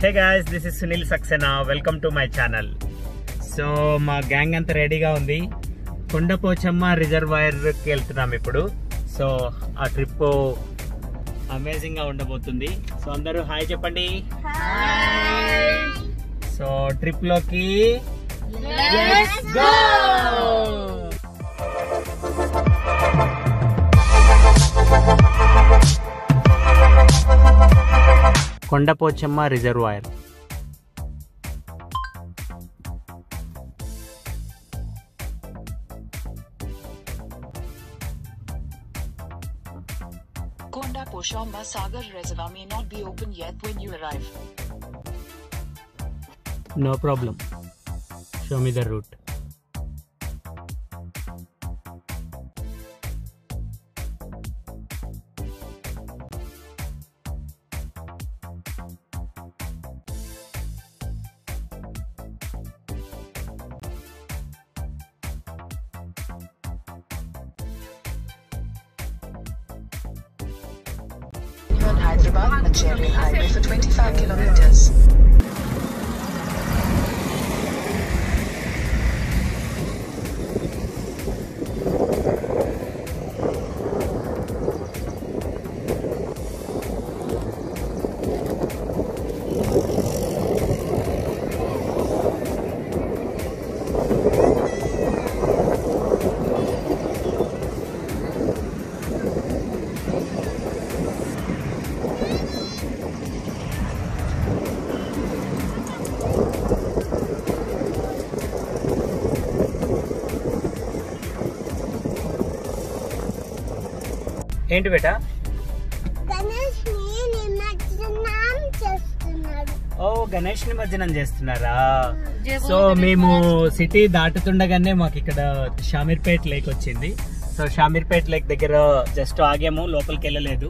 Hey guys this is Sunil Saxena welcome to my channel so మా gang అంతా రెడీగా ఉంది కొండపోచమ్మ రిజర్వాయర్కి వెళ్తున్నాం ఇప్పుడు సో ఆ ట్రిప్ అమేజింగ్ గా ఉండబోతుంది సో అందరూ హాయ్ చెప్పండి సో ట్రిప్ లోకి Kondapochamma reservoir Konda Poshamba Sagar Reservoir may not be open yet when you arrive. No problem show me the route You're on Hyderabad Mancheri Highway for 25 kilometers. ఏంటి బేటా గణేష్ ని నిమజ్జనం చేస్తున్నాడు ఓ గణేష్ నిమజ్జనం చేస్తున్నారా సో మేము సిటీ దాటుతుండగానే మాకు ఇక్కడ షామీర్పేట్ లేక్ వచ్చింది సో షామీర్పేట్ లేక్ దగ్గర జస్ట్ ఆగాము లోపలికి వెళ్ళలేదు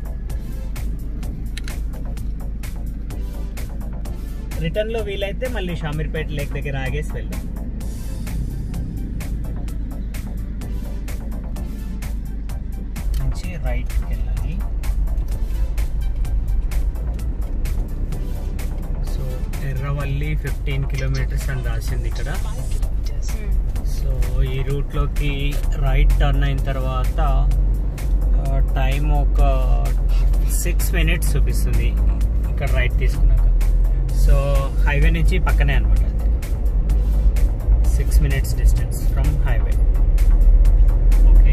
రిటర్న్ లో వీలైతే మళ్ళీ షామీర్పేట్ లేక్ దగ్గర ఆగేసి వెళ్ళాం నుంచి రైట్ వెళ్ళాలి సో ఎర్రవల్లి ఫిఫ్టీన్ కిలోమీటర్స్ అని రాసింది ఇక్కడ సో ఈ రూట్లోకి రైట్ టర్న్ అయిన తర్వాత టైం ఒక సిక్స్ మినిట్స్ చూపిస్తుంది ఇక్కడ రైట్ తీసుకున్నాక సో హైవే నుంచి పక్కనే అనమాట అది six minutes distance from highway okay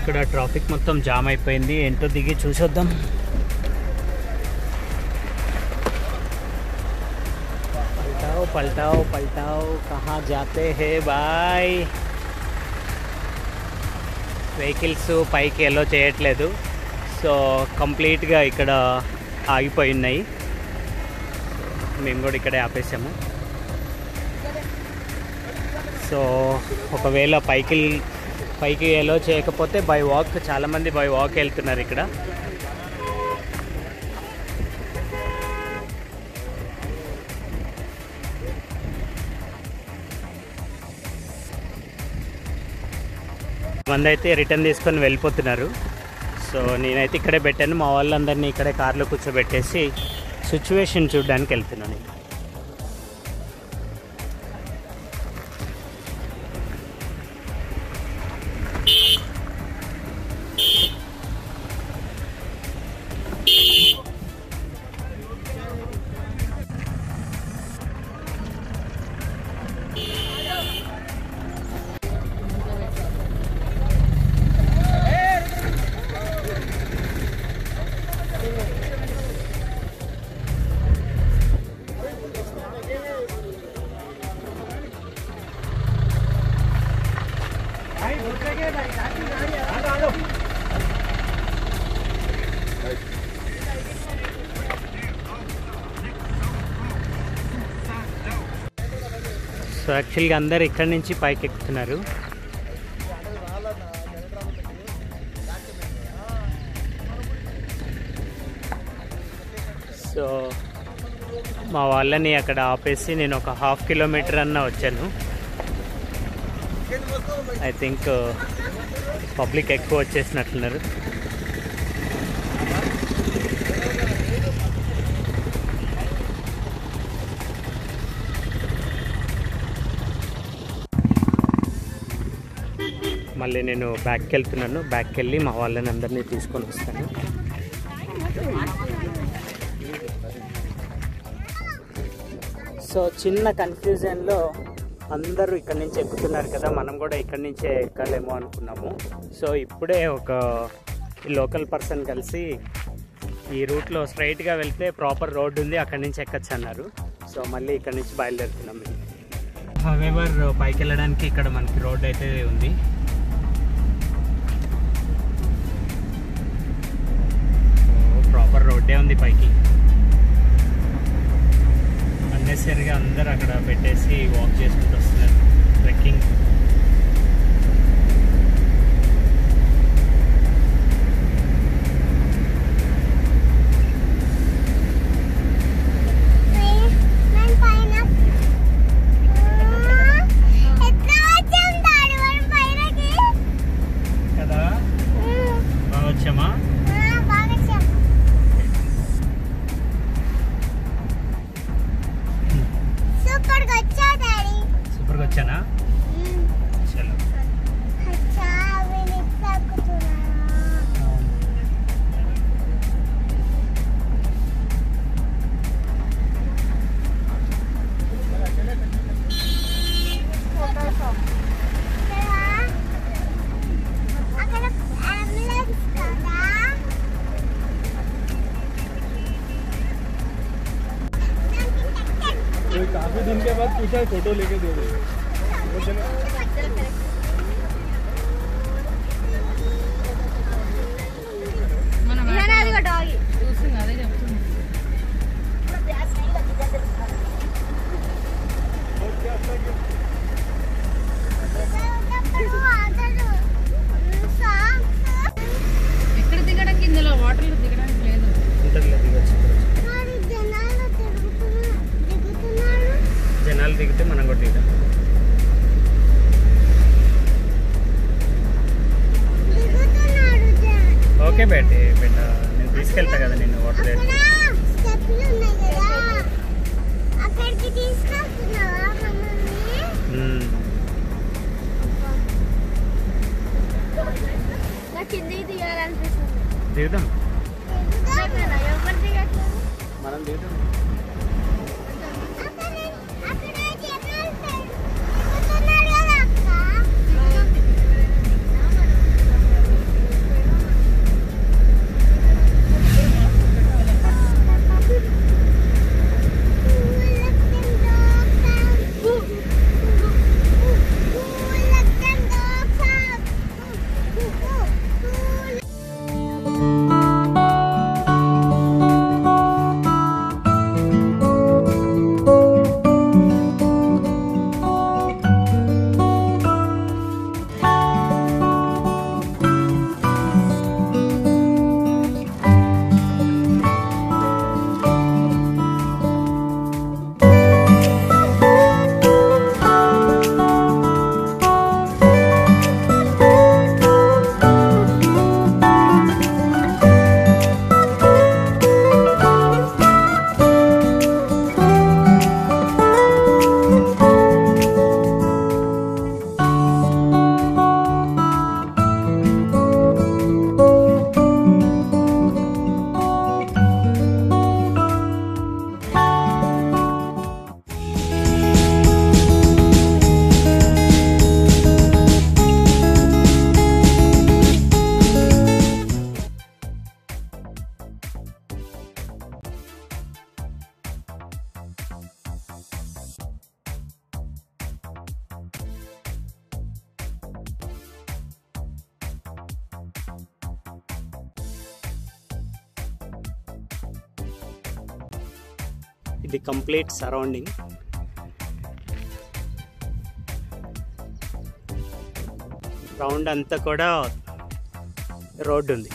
ఇక్కడ ట్రాఫిక్ మొత్తం జామ్ అయిపోయింది ఏంటో దిగి చూసొద్దాం పల్టాओ పల్టాओ పల్టాओ కహా జాతే హే బాయ్ వెహికల్స్ పైకి ఎలో చేయట్లేదు సో కంప్లీట్గా ఇక్కడ ఆగిపోయి ఉన్నాయి మేము కూడా ఇక్కడే ఆపేసాము సో ఒకవేళ పైకి పైకి ఎలో చేయకపోతే బై వాక్ చాలామంది బై వాక్ వెళ్తున్నారు ఇక్కడ మంది అయితే రిటర్న్ తీసుకొని వెళ్ళిపోతున్నారు సో నేనైతే ఇక్కడే పెట్టాను మా వాళ్ళందరినీ ఇక్కడే కార్లో కూర్చోబెట్టేసి సిచ్యువేషన్ చూడడానికి వెళ్తున్నాను సో యాక్చువల్గా అందరు ఇక్కడి నుంచి పైకి ఎక్కుతున్నారు సో మా వాళ్ళని అక్కడ ఆపేసి నేను ఒక హాఫ్ కిలోమీటర్ అన్న వచ్చాను ఐ థింక్ పబ్లిక్ ఎక్కువ వచ్చేసినట్లున్నారు మళ్ళీ నేను బ్యాక్కి వెళ్తున్నాను బ్యాక్కి వెళ్ళి మా వాళ్ళని అందరినీ తీసుకొని వస్తాను సో చిన్న కన్ఫ్యూజన్లో అందరూ ఇక్కడ నుంచి ఎక్కుతున్నారు కదా మనం కూడా ఇక్కడ నుంచే ఎక్కాలేమో అనుకున్నాము సో ఇప్పుడే ఒక లోకల్ పర్సన్ కలిసి ఈ రూట్లో స్ట్రైట్గా వెళ్తే ప్రాపర్ రోడ్ ఉంది అక్కడి నుంచి ఎక్కచ్చు అన్నారు సో మళ్ళీ ఇక్కడ నుంచి బయలుదేరుతున్నాం మేము హవెవర్ పైకి వెళ్ళడానికి ఇక్కడ మనకి రోడ్ అయితే ఉంది ప్రాపర్ రోడ్డే ఉంది పైకి అన్నెసరీగా అందరు అక్కడ పెట్టేసి వాక్ చేసుకుంటూ వస్తున్నారు ట్రెక్కింగ్ నేను పైన ఎట్లా వచ్చాం దాడి మనం పైనకి కదా బాగా వచ్చామా బాగా వచ్చాం సూపర్గా వచ్చా డాడీ సూపర్గా వచ్చానా చలో అచ్చా వీళ్ళు ఇట్లా ఎక్కుతున్నారా అక్కడ అంబులెన్స్ కదా काफी दिन के बाद पूछा फोटो लेके दे दो ఎక్కడ దిగడానికి ఇందులో వాటర్లో దిగడానికి లేదు ఉంటుంది దిగొచ్చు జనాలు తిరుగుతున్నా దిగుతున్నారు జనాలు దిగితే మనం కూడా దిగుతాం దిగుతున్నారు జనాలు ఓకే బేటే బిడ్డ నేను తీసుకెళ్తా కదా నిన్ను వాటర్ అక్కడ స్టెప్లు ఉన్నాయి కదా అక్కడికి తీసుకెళ్తున్నావా మమ్మల్ని నాకు కిందికి దిగాలనిపిస్తుంది దిగుదాం ఎవరు దిగట్లేదు మనం దిగుదాం అక్కడ అక్కడ జనాలు దిగుతున్నారు కదా అక్క ఇది కంప్లీట్ సరౌండింగ్ రౌండ్ అంతా కూడా రోడ్డు ఉంది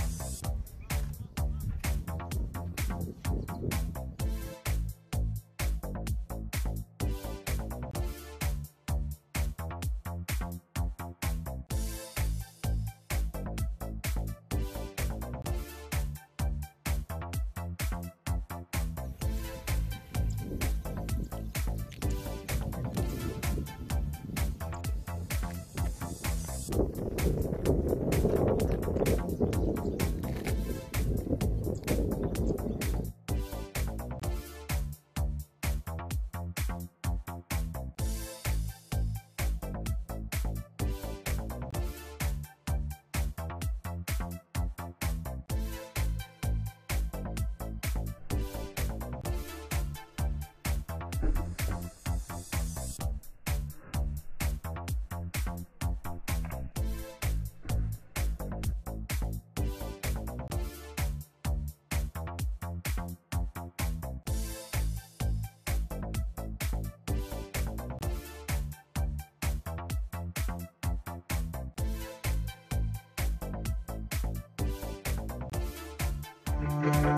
ఆ